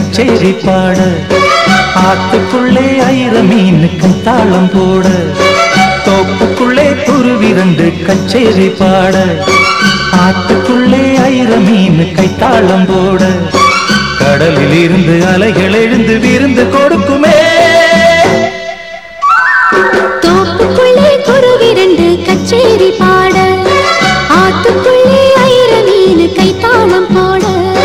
கச்சேரி பாட ஆத்துக்குள்ளே ஐர மீனுக்கு தாளம் போட தோப்புக்குள்ளே குருவி ரெண்டு கச்சேரி பாட ஆத்துக்குள்ளே ஐர மீனு கைத்தாளம் போட கடலில் இருந்து அலைகள் எழுந்து விருந்து கொடுக்குமே தோப்புக்குள்ளே குருவிரண்டு கச்சேரி பாட ஆத்துக்குள்ளே ஐர மீனு கைத்தாளம் போட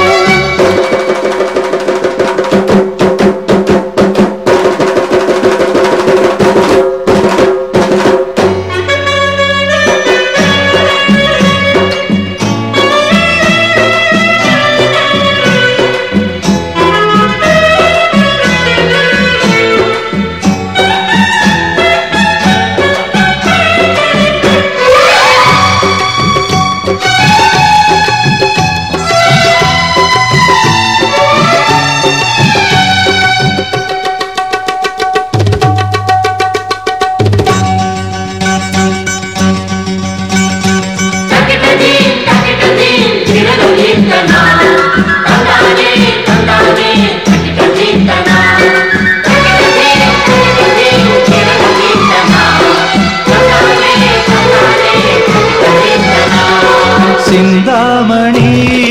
சிந்தாமணி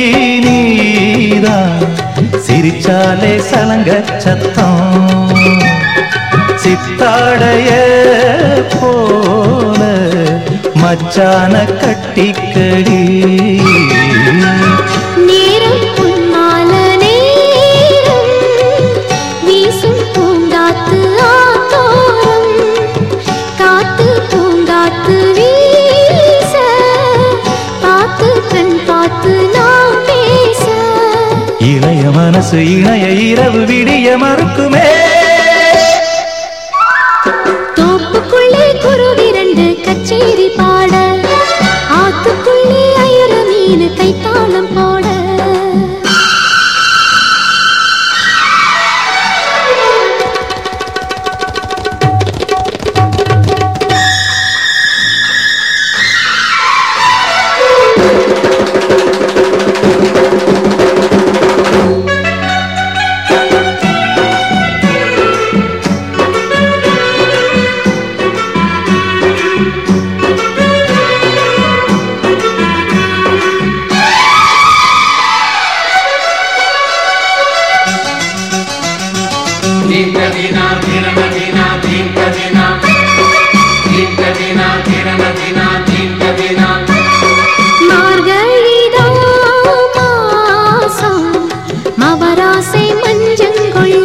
நீதான் சிரிச்சாலே சலங்க சத்தம் சித்தாடைய போல மச்சான கட்டிக்கடி நேரம் பொன்மால நேரம் வீசும் பூங்காத்து ஆத்தோரம் காத்து பூங்காத்து வீச பார்த்து கண் பார்த்து நாம் பேச இளைய மனசு இணைய இரவு விடிய மறுக்குமே தோப்புக்குள்ளே குருவிரண்டு கச்சேரி பாட ஆத்துக்குள்ளே ஐர மீனு கைத்தாளம் போட மார்கழிதான் மாசம் மவராசை மஞ்சங்கொள்ள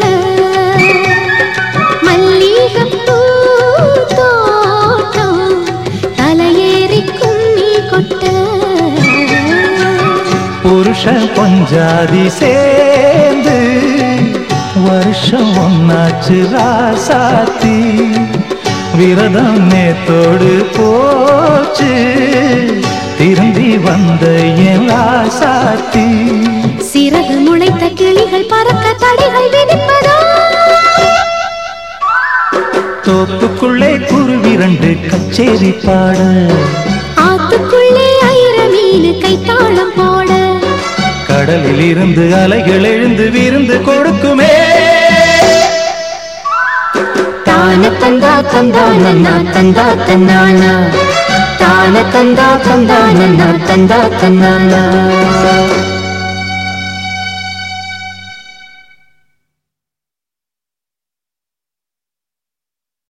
மல்லிகைப்பூ தோட்டம் தலையேறி கும்மி கொட்ட புருஷ பஞ்சாதி சேர்ந்து வருஷம் ஒன்னாச்சு ராசாத்தி விரதம் நேத்தோடு போச்சு திரும்பி வந்த என் ராசாத்தி சிறகு முளைத்த கிளிகள் பறக்க தடைகள் விதிப்பதோ தோப்புக்குள்ளே குருவி ரெண்டு கச்சேரி பாட ஆத்துக்குள்ளே ஐர மீனு கைத்தாளம் போட கடலில் இருந்து அலைகள் எழுந்து விருந்து கொடுக்குமே தான தந்தா தந்தா நன்னா தந்தா தன்னானா தான தந்தா தந்தா நன்னா தந்தா தன்னானா